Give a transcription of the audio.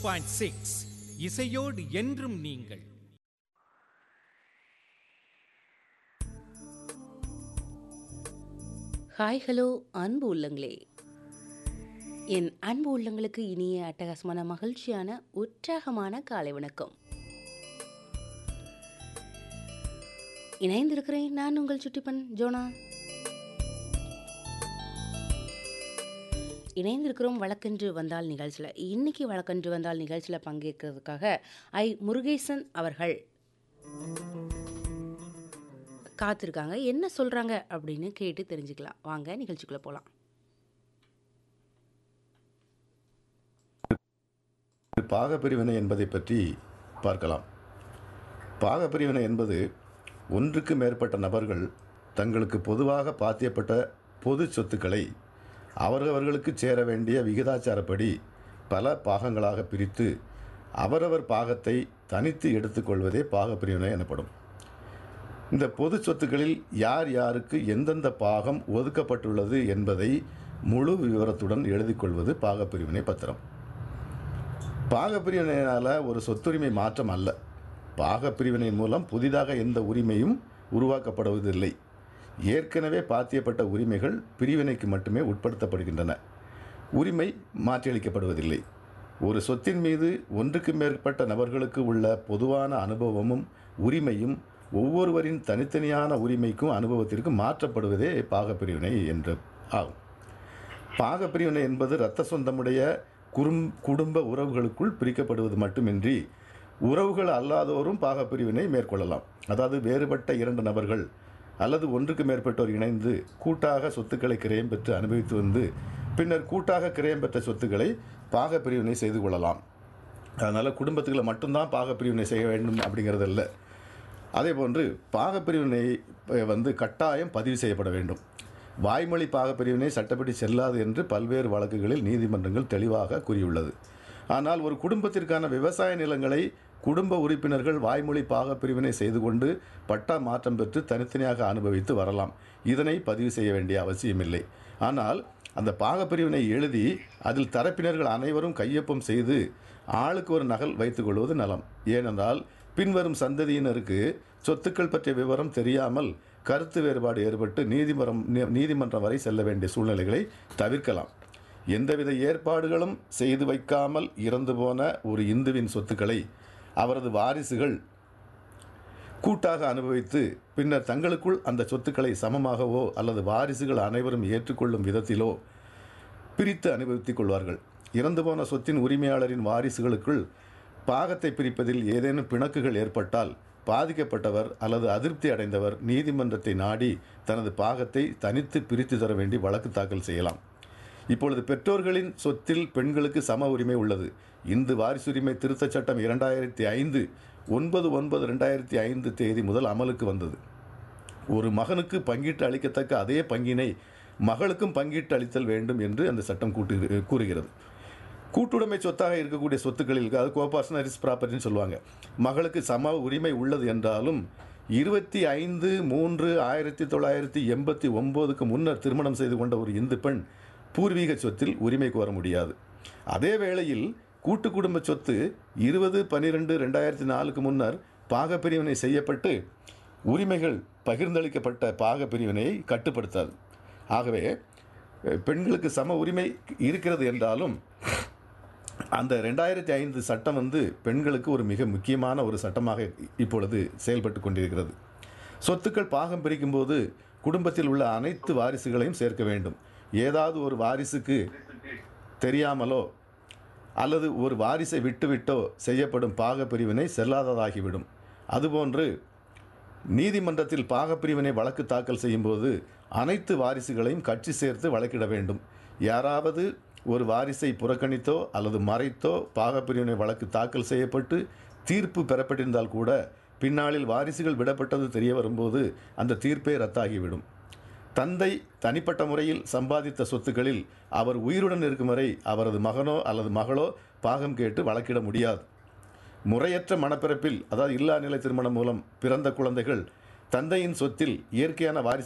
point six இசையோடு என்றும் நீங்கள் ஹாய் ஹலோ அன்பு உள்ளங்களே என் அன்பு உள்ளங்களுக்கு இனிய அட்டகாசமான மகிழ்ச்சியான உற்சாகமான காலை வணக்கம் இணைந்திருக்கிறேன் நான் உங்கள் சுட்டிப்பன் ஜோனா இணைந்திருக்கிறோம் வழக்கென்று வந்தால் நிகழ்ச்சியில் இன்னைக்கு வழக்கென்று வந்தால் நிகழ்ச்சியில் பங்கேற்கிறதுக்காக ஐ முருகேசன் அவர்கள் காத்திருக்காங்க என்ன சொல்கிறாங்க அப்படின்னு கேட்டு தெரிஞ்சுக்கலாம் வாங்க நிகழ்ச்சிக்குள்ளே போகலாம் பாகப்பிரிவினை என்பதை பற்றி பார்க்கலாம் பாகப்பிரிவினை என்பது ஒன்றுக்கு மேற்பட்ட நபர்கள் தங்களுக்கு பொதுவாக பாத்தியப்பட்ட பொது சொத்துக்களை அவரவர்களுக்கு சேர வேண்டிய விகிதாச்சாரப்படி பல பாகங்களாக பிரித்து அவரவர் பாகத்தை தனித்து எடுத்துக்கொள்வதே பாகப்பிரிவினை எனப்படும் இந்த பொது சொத்துக்களில் யார் யாருக்கு எந்தெந்த பாகம் ஒதுக்கப்பட்டுள்ளது என்பதை முழு விவரத்துடன் எழுதிக் கொள்வது பாகப்பிரிவினை பத்திரம் பாகப்பிரிவினையினால் ஒரு சொத்துரிமை மாற்றம் அல்ல பாகப்பிரிவினையின் மூலம் புதிதாக எந்த உரிமையும் உருவாக்கப்படுவதில்லை ஏற்கனவே பாத்தியப்பட்ட உரிமைகள் பிரிவினைக்கு மட்டுமே உட்படுத்தப்படுகின்றன உரிமை மாற்றியளிக்கப்படுவதில்லை ஒரு சொத்தின் மீது ஒன்றுக்கு மேற்பட்ட நபர்களுக்கு உள்ள பொதுவான அனுபவமும் உரிமையும் ஒவ்வொருவரின் தனித்தனியான உரிமைக்கும் அனுபவத்திற்கும் மாற்றப்படுவதே பாகப்பிரிவினை என்று ஆகும் பாகப்பிரிவினை என்பது இரத்த சொந்தமுடைய குறும் குடும்ப உறவுகளுக்குள் பிரிக்கப்படுவது மட்டுமின்றி உறவுகள் அல்லாதோரும் பாகப்பிரிவினை மேற்கொள்ளலாம் அதாவது வேறுபட்ட இரண்டு நபர்கள் அல்லது ஒன்றுக்கு மேற்பட்டோர் இணைந்து கூட்டாக சொத்துக்களை கிரயம் பெற்று அனுபவித்து வந்து பின்னர் கூட்டாக கிரயம் பெற்ற சொத்துக்களை பாகப்பிரிவினை செய்து கொள்ளலாம் அதனால் குடும்பத்துக்குள்ள மட்டும்தான் பாகப்பிரிவினை செய்ய வேண்டும் அப்படிங்கிறது இல்லை அதே போன்று பாகப்பிரிவினை வந்து கட்டாயம் பதிவு செய்யப்பட வேண்டும் வாய்மொழி பாகப்பிரிவினை சட்டப்படி செல்லாது என்று பல்வேறு வழக்குகளில் நீதிமன்றங்கள் தெளிவாக கூறியுள்ளது ஆனால் ஒரு குடும்பத்திற்கான விவசாய நிலங்களை குடும்ப உறுப்பினர்கள் வாய்மொழி பாகப்பிரிவினை செய்து கொண்டு பட்டா மாற்றம் பெற்று தனித்தனியாக அனுபவித்து வரலாம் இதனை பதிவு செய்ய வேண்டிய அவசியமில்லை ஆனால் அந்த பாகப்பிரிவினை எழுதி அதில் தரப்பினர்கள் அனைவரும் கையொப்பம் செய்து ஆளுக்கு ஒரு நகல் வைத்துக்கொள்வது நலம் ஏனென்றால் பின்வரும் சந்ததியினருக்கு சொத்துக்கள் பற்றிய விவரம் தெரியாமல் கருத்து வேறுபாடு ஏற்பட்டு நீதிமன்றம் நீதிமன்றம் வரை செல்ல வேண்டிய சூழ்நிலைகளை தவிர்க்கலாம் எந்தவித ஏற்பாடுகளும் செய்து வைக்காமல் இறந்து போன ஒரு இந்துவின் சொத்துக்களை அவரது வாரிசுகள் கூட்டாக அனுபவித்து பின்னர் தங்களுக்குள் அந்த சொத்துக்களை சமமாகவோ அல்லது வாரிசுகள் அனைவரும் ஏற்றுக்கொள்ளும் விதத்திலோ பிரித்து அனுபவித்துக் கொள்வார்கள் இறந்து போன சொத்தின் உரிமையாளரின் வாரிசுகளுக்குள் பாகத்தை பிரிப்பதில் ஏதேனும் பிணக்குகள் ஏற்பட்டால் பாதிக்கப்பட்டவர் அல்லது அதிருப்தி அடைந்தவர் நீதிமன்றத்தை நாடி தனது பாகத்தை தனித்து பிரித்து தர வேண்டி வழக்கு தாக்கல் செய்யலாம் இப்பொழுது பெற்றோர்களின் சொத்தில் பெண்களுக்கு சம உரிமை உள்ளது இந்து வாரிசுரிமை திருத்தச் சட்டம் இரண்டாயிரத்தி ஐந்து ஒன்பது ஒன்பது ரெண்டாயிரத்தி ஐந்து தேதி முதல் அமலுக்கு வந்தது ஒரு மகனுக்கு பங்கீட்டு அளிக்கத்தக்க அதே பங்கினை மகளுக்கும் பங்கீட்டு அளித்தல் வேண்டும் என்று அந்த சட்டம் கூட்டு கூறுகிறது கூட்டுடைமை சொத்தாக இருக்கக்கூடிய சொத்துக்களில் அது கோபார்ஷனரிஸ் ப்ராப்பர்ட்டின்னு சொல்லுவாங்க மகளுக்கு சம உரிமை உள்ளது என்றாலும் இருபத்தி ஐந்து மூன்று ஆயிரத்தி தொள்ளாயிரத்தி எண்பத்தி ஒம்போதுக்கு முன்னர் திருமணம் செய்து கொண்ட ஒரு இந்து பெண் பூர்வீக சொத்தில் உரிமை கோர முடியாது அதே வேளையில் கூட்டு குடும்ப சொத்து இருபது பன்னிரெண்டு ரெண்டாயிரத்தி நாலுக்கு முன்னர் பாகப்பிரிவினை செய்யப்பட்டு உரிமைகள் பகிர்ந்தளிக்கப்பட்ட பாகப்பிரிவினையை கட்டுப்படுத்தாது ஆகவே பெண்களுக்கு சம உரிமை இருக்கிறது என்றாலும் அந்த ரெண்டாயிரத்தி ஐந்து சட்டம் வந்து பெண்களுக்கு ஒரு மிக முக்கியமான ஒரு சட்டமாக இப்பொழுது செயல்பட்டு கொண்டிருக்கிறது சொத்துக்கள் பாகம் பிரிக்கும்போது குடும்பத்தில் உள்ள அனைத்து வாரிசுகளையும் சேர்க்க வேண்டும் ஏதாவது ஒரு வாரிசுக்கு தெரியாமலோ அல்லது ஒரு வாரிசை விட்டுவிட்டோ செய்யப்படும் பாகப்பிரிவினை செல்லாததாகிவிடும் அதுபோன்று நீதிமன்றத்தில் பாகப்பிரிவினை வழக்கு தாக்கல் செய்யும்போது அனைத்து வாரிசுகளையும் கட்சி சேர்த்து வழக்கிட வேண்டும் யாராவது ஒரு வாரிசை புறக்கணித்தோ அல்லது மறைத்தோ பாகப்பிரிவினை வழக்கு தாக்கல் செய்யப்பட்டு தீர்ப்பு பெறப்பட்டிருந்தால் கூட பின்னாளில் வாரிசுகள் விடப்பட்டது தெரிய வரும்போது அந்த தீர்ப்பே ரத்தாகிவிடும் தந்தை தனிப்பட்ட முறையில் சம்பாதித்த சொத்துக்களில் அவர் உயிருடன் இருக்கும் வரை அவரது மகனோ அல்லது மகளோ பாகம் கேட்டு வழக்கிட முடியாது முறையற்ற மனப்பிறப்பில் அதாவது இல்லா நிலை திருமணம் மூலம் பிறந்த குழந்தைகள் தந்தையின் சொத்தில் இயற்கையான வாரிசு